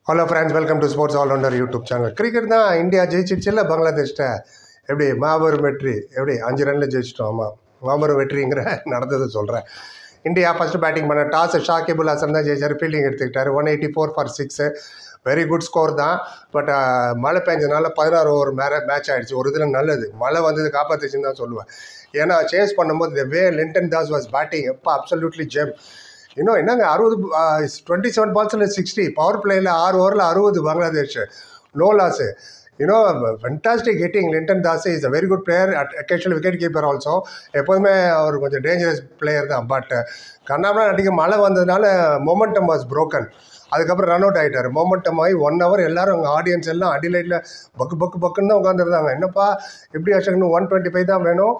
hello friends welcome to sports allrounder YouTube channel cricket தான் India ஜெயிச்சிடுச்சுல்ல பங்களாதேஷ்ட எப்படி மாபெரும் வெற்றி எப்படி அஞ்சு ரனில் ஜெயிச்சிட்டோம் ஆமாம் மாபெரும் வெற்றிங்கிற நடந்தது சொல்கிறேன் இந்தியா ஃபஸ்ட்டு பேட்டிங் பண்ண டாஸ் ஷாக்கிபுல் ஹசன் தான் ஜெயிச்சார் ஃபீல்டிங் எடுத்துக்கிட்டாரு one eighty four for six very good score தான் பட் மழை பெஞ்சனால பதினாறு ஓவர் மேலே மேட்ச் ஆயிடுச்சு ஒரு இதில் நல்லது மழை வந்தது காப்பாற்றுச்சுன்னு தான் சொல்லுவேன் ஏன்னா சேஸ் பண்ணும்போது the way Liton Das was batting எப்போ அப்சல்யூட்லி ஜெம் இன்னும் என்னங்க அறுபது டுவெண்ட்டி செவன் பால்ஸில் சிக்ஸ்டி பவர் பிளேயில் ஆறு ஓவரில் அறுபது Bangladesh no loss you know fantastic hitting Liton Das is a very good player at occasional wicket keeper also எப்போதுமே அவர் கொஞ்சம் டேஞ்சரஸ் பிளேயர் தான் பட் கண்ணாமலாம் அடிக்க மழை வந்ததுனால மொமெண்டம் வாஸ் broken அதுக்கப்புறம் ரன் அவுட் ஆகிட்டார் மொமெண்டம் ஆகி ஒன் ஹவர் எல்லாரும் அங்கே ஆடியன்ஸ் எல்லாம் அடிலைட்டில் பக்கு பக்கு பக்குன்னு தான் உட்காந்துருந்தாங்க என்னப்பா எப்படி ஆச்சுன்னு ஒன் டுவெண்ட்டி ஃபைவ் தான் வேணும்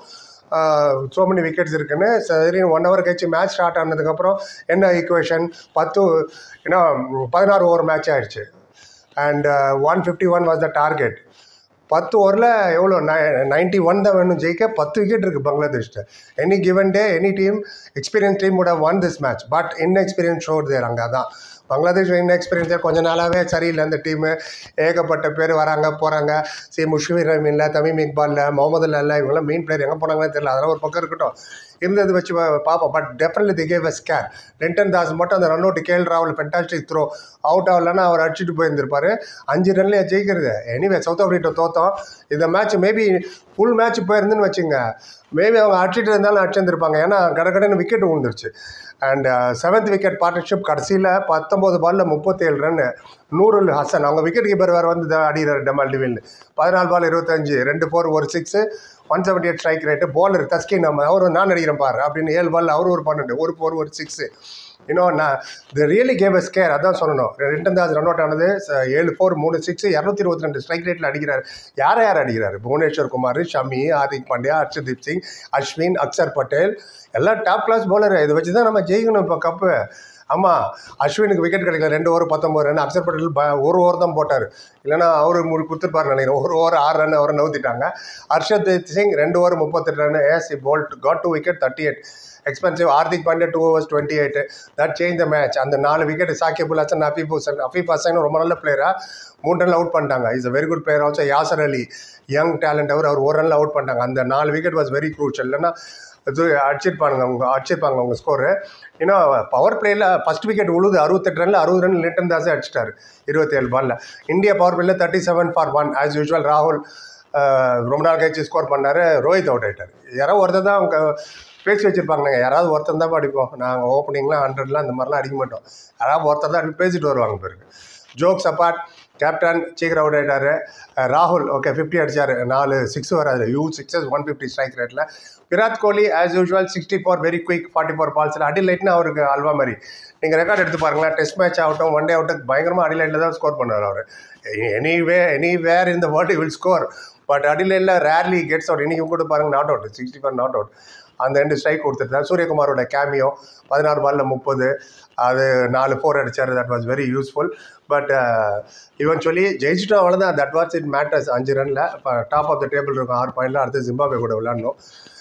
ஸோ மெனி விக்கெட்ஸ் இருக்குன்னு சரி ஒன் ஹவர் கழிச்சு மேட்ச் ஸ்டார்ட் ஆனதுக்கப்புறம் என்ன ஈக்குவேஷன் பத்து ஏன்னா பதினாறு ஓவர் மேட்ச் ஆயிடுச்சு and one fifty one was the target பத்து ஓவரில் எவ்வளோ நைன்ட்டி ஒன் தான் வேணும் ஜெயிக்க பத்து விக்கெட் இருக்குது பங்களாதேஷ்ட any given day any team experience team would have won this match but inexperience showed there அங்கே தான் பங்களாதேஷ் இன்எக்ஸ்பீரியன்ஸே கொஞ்ச நாளாகவே சரியில்லை அந்த டீமு ஏகப்பட்ட பேர் வராங்க போகிறாங்க சி முஷ்வீர் ரமீனில் தமிம் இக்பாலில் முகமது அல்ல இவங்கெல்லாம் மெயின் பிளேயர் எங்கே போனாங்கன்னு தெரியல அதெல்லாம் ஒரு பக்கம் இருக்கட்டும் இருந்தது வச்சு பா- பார்ப்போம் but definitely they gave a scare Liton Das மட்டும் அந்த ரன் அவுட் கேஎல் ராகுல் ஃபென்டாஸ்டிக் த்ரோ அவுட் ஆகலன்னா அவர் அடிச்சுட்டு போயிருந்திருப்பாரு அஞ்சு ரன்லேயே ஜெயிக்கிறது எனிவே சவுத் ஆஃப்ரிக்கா தோத்தோம் இந்த மேட்ச் மேபி ஃபுல் மேட்ச் போயிருந்துன்னு வச்சுங்க மேபி அவங்க அடிச்சிட்டு இருந்தாலும் அடிச்சிருந்துருப்பாங்க ஏன்னா கடகடன்னு விக்கெட் விழுந்துருச்சு அண்ட் செவன்த் விக்கெட் பார்ட்னர்ஷிப் கடைசியில் பத்தொம்போது பாலில் முப்பத்தேழு ரன் நூருல் ஹசன் அவங்க விக்கெட் கீப்பர் வேறு வந்து தான் அடிக்கிறார் டெமால் டிவில் பதினாலு பால் இருபத்தஞ்சு ரெண்டு ஃபோர் ஒரு six one seventy eight strike rate bowler Taskin நம்ம அவர் நான் அடிக்கிறேன் பாரு அப்படின்னு ஏழு பால் அவர் ஒரு பன்னெண்டு ஒரு ஃபோர் ஒரு சிக்ஸு இன்னும் நான் they really gave a scare அதான் சொல்லணும் ரெண்டு தாஸ் ரன் அவுட் ஆனது ச- ஏழு ஃபோர் மூணு சிக்ஸ் இரநூத்தி இருபத்தி ரெண்டு ஸ்ட்ரைக் ரேட்டில் அடிக்கிறார் யாரை யார் அடிக்கிறாரு புவனேஸ்வர் குமார் ஷமி ஹார்திக் பாண்டியா ஹர்ஷதீப் சிங் அஸ்வின் அக்ஷர் பட்டேல் எல்லாம் டாப் கிளாஸ் பவுலர் இதை வச்சு தான் நம்ம ஜெயிக்கணும் இப்போ கப்பு ஆமாம் அஸ்வினுக்கு விக்கெட் கிடைக்கல ரெண்டு ஓவர் பத்தொம்பது ரன் அக்ஷர் பட்டேல் ப- ஒரு ஓவர் தான் போட்டார் இல்லைன்னா அவரு முடி கொடுத்துருப்பாரு நினைக்கிறேன் ஒரு ஓவர் ஆறு ரன் அவரை நவுத்திட்டாங்க ஹர்ஷதீப் சிங் ரெண்டு ஓவர் முப்பத்தெட்டு ரன் ஏஸ் bowled got two wicket thirty eight expensive Hardik Pandya two overs twenty eight that change the match அந்த நாலு விக்கெட் சாக்கிபுல் ஹசன் அஃபீப் ஹுசன் அஃபீப் ஹசன் ரொம்ப நல்ல பிளேயராக மூணு ரன்ல அவுட் பண்ணிட்டாங்க is a very good player also Yasir Ali young talent அவர் அவர் ஒரு ரன்ல அவுட் பண்ணிட்டாங்க அந்த நாலு விக்கெட் வாஸ் வெரி க்ரூஷல் இல்லைன்னா இது அடிச்சிருப்பாங்க அவங்க அடிச்சிருப்பாங்க அவங்க ஸ்கோரு ஏன்னா பவர் பிளேயில் ஃபஸ்ட் விக்கெட் உழுது அறுபத்தெட்டு ரனில் அறுபது ரன் லிட்டன் தாஸே அடிச்சிட்டாரு இருபத்தேழு பாலில் இந்தியா பவர் பிளேயில் thirty seven for one as usual ராகுல் அஹ், ரொம்ப நாள் கழிச்சு ஸ்கோர் பண்ணார் ரோஹித் அவுட் ஆயிட்டார் யாரோ ஒருத்தர் தான் அவங்க பேசி வச்சிருப்பாங்க நாங்கள் யாராவது ஒருத்தர் தான் அடிப்போம் நாங்கள் ஓப்பனிங்லாம் ஹண்ட்ரட்லாம் அந்த மாதிரிலாம் அடிக்க மாட்டோம் யாராவது ஒருத்தர் தான் அடிச்சு பேசிட்டு வருவாங்க பிறகு ஜோக்ஸ் அப்பார்ட் கேப்டன் சீக்கிரம் அவுட் ஆயிட்டாரு அஹ் ராகுல் ஓகே ஃபிஃப்டி அடிச்சார் நாலு சிக்ஸ் வராது you sixes one fifty strike ரேட்டில் Virat Kohli as usual sixty four very quick forty four பால்ஸில் அடிலைட்னு அவருக்கு அல்வா மாதிரி நீங்கள் ரெக்கார்ட் எடுத்து பாருங்களேன் டெஸ்ட் மேட்ச் ஆகட்டும் ஒன் டே ஆகட்டும் பயங்கரமாக அடிலைட்டில் தான் ஸ்கோர் பண்ணுவார் அவர் எனிவே எனி வேர் இந்த வேர்ல்டு வில் ஸ்கோர் பட் அடிலைட்டில் ரேர்லி கெட்ஸ் அவுட் இன்றைக்கி கூட பாருங்க not out sixty four not out அந்த ரெண்டு ஸ்ட்ரைக் கொடுத்துருந்தார் சூரியகுமாரோட கேமியோ பதினாறு பாலில் முப்பது அது நாலு ஃபோர் அடிச்சார் that was very useful but eventually ஜெயிச்சிட்டோம் அவ்வளோதான் தட் வாஸ் இட் மேட்டர்ஸ் அஞ்சு ரனில் இப்போ டாப் ஆஃப் த டேபிள் இருக்கும் ஆறு பாயிண்டில் அடுத்து ஜிம்பாபே கூட விளாடணும்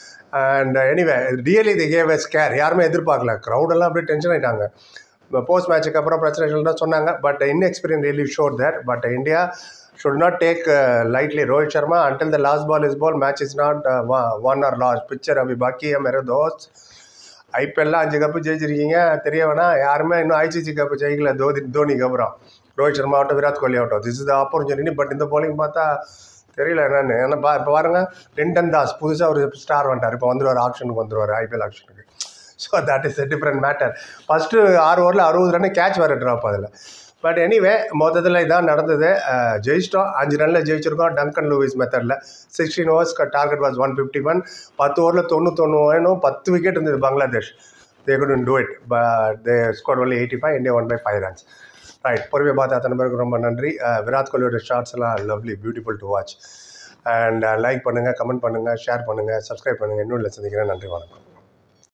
and anyway really they gave a scare யாருமே எதிர்பார்க்கல க்ரௌடெல்லாம் அப்படியே டென்ஷன் ஆகிட்டாங்க போஸ்ட் மேட்ச்சுக்கு அப்புறம் பிரச்சனைகள் தான் சொன்னாங்க but inexperience really showed there but India should not take lightly Rohit Sharma until the last ball is ball match is not won or lost picture அபி பாக்கி மேரே தோஸ்த் ஐபிஎல்ல அஞ்சு கப்பு ஜெயிச்சிருக்கீங்க தெரிய வேணாம் யாருமே இன்னும் ஐசிசி கப்பு ஜெயிக்கல தோனி தோனிக்கு அப்புறம் ரோஹித் சர்மா ஆகட்டும் விராட் கோலி ஆகட்டும் this is the opportunity but இந்த bowling பார்த்தா தெரியல என்னன்னு ஏன்னா பா இப்போ பாருங்க லிண்டன் தாஸ் புதுசாக ஒரு ஸ்டார் வந்துட்டார் இப்போ வந்துருவார் ஆப்ஷனுக்கு வந்துருவார் ஐபிஎல் ஆப்ஷனுக்கு so that is a different matter first ஆறு ஓவரில் அறுபது ரன் கேட்ச் வேறு ட்ராப் அதில் பட் எனிவே மொத்தத்தில் இதான் நடந்தது அஹ், ஜெயிச்சிட்டோம் அஞ்சு ரனில் ஜெயிச்சிருக்கோம் டங்கன் லூவிஸ் மெத்தடில் sixteen overs target was one fifty one பத்து ஓவரில் தொண்ணூத்தொன்று வேணும் பத்து விக்கெட் இருந்தது Bangladesh they couldn't do it but they score only eighty five India won by five runs right பொறுமையை பார்த்து அத்தனை பேருக்கு ரொம்ப நன்றி அஹ், விராட் கோலியோட ஷார்ட்ஸ் எல்லாம் lovely beautiful to watch and like பண்ணுங்கள் கமெண்ட் பண்ணுங்கள் ஷேர் பண்ணுங்கள் சப்ஸ்கிரைப் பண்ணுங்கள் இன்னும் இல்லை சந்திக்கிறேன் நன்றி வணக்கம்